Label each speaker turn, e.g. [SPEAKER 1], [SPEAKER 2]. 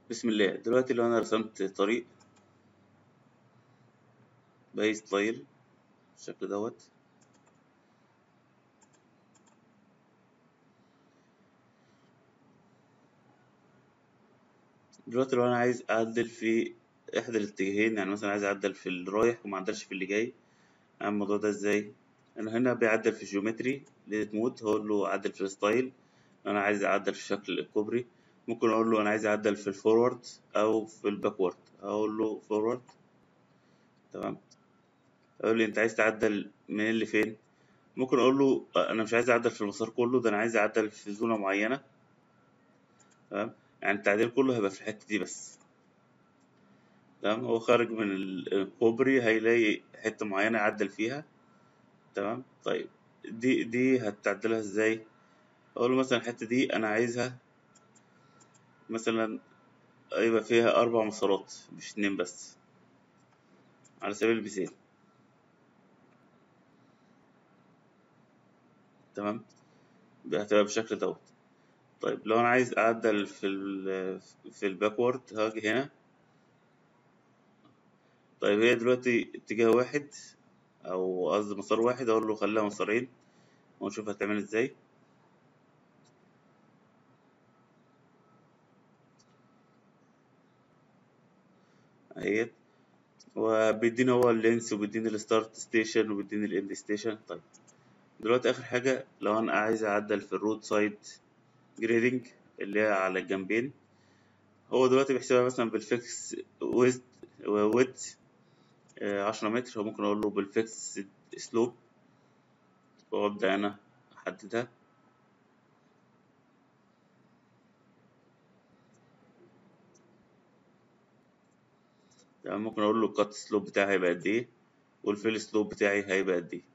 [SPEAKER 1] بسم الله دلوقتي لو انا رسمت طريق باي ستايل بالشكل دوت دلوقتي لو انا عايز اعدل في احدى الاتجاهين يعني مثلا عايز اعدل في الرايح وما اعدلش في اللي جاي اعمل الموضوع ده ازاي انا هنا بيعدل في الجيومتري ليت مود هقول له عدل في الستايل انا عايز اعدل في شكل الكوبري ممكن اقول له انا عايز اعدل في الفورورد او في الباكورد اقول له فورورد تمام اقول لي انت عايز تعدل من اللي فين ممكن اقول له انا مش عايز اعدل في المسار كله ده انا عايز اعدل في زونة معينة تمام يعني التعديل كله هيبقى في الحتة دي بس تمام هو خارج من الكوبري هيلاقي حتة معينة يعدل فيها تمام طيب دي دي هتعدلها ازاي اقول له مثلا الحتة دي انا عايزها مثلا يبقى فيها اربع مسارات مش اتنين بس على سبيل المثال تمام هتبقى بالشكل دوت طيب لو انا عايز اعدل في ال في الباكورد هاجي هنا طيب هي دلوقتي اتجاه واحد او قصدي مسار واحد اقول له خليها مسارين ونشوف هتعمل ازاي اهيت وبيديني هو اللينس وبيديني الستارت ستيشن وبيديني الاند ستيشن طيب دلوقتي اخر حاجة لو انا عايز اعدل في الرود سايد جريدنج اللي هي على الجنبين هو دلوقتي بيحسبها مثلا بالفيكس ويز ويدث عشرة متر وممكن اقول له بالفيكس سلوب وابدا انا احددها يعني ممكن اقول له الكات سلوب بتاعي هيبقى قد ايه والفيل سلوب بتاعي هيبقى قد ايه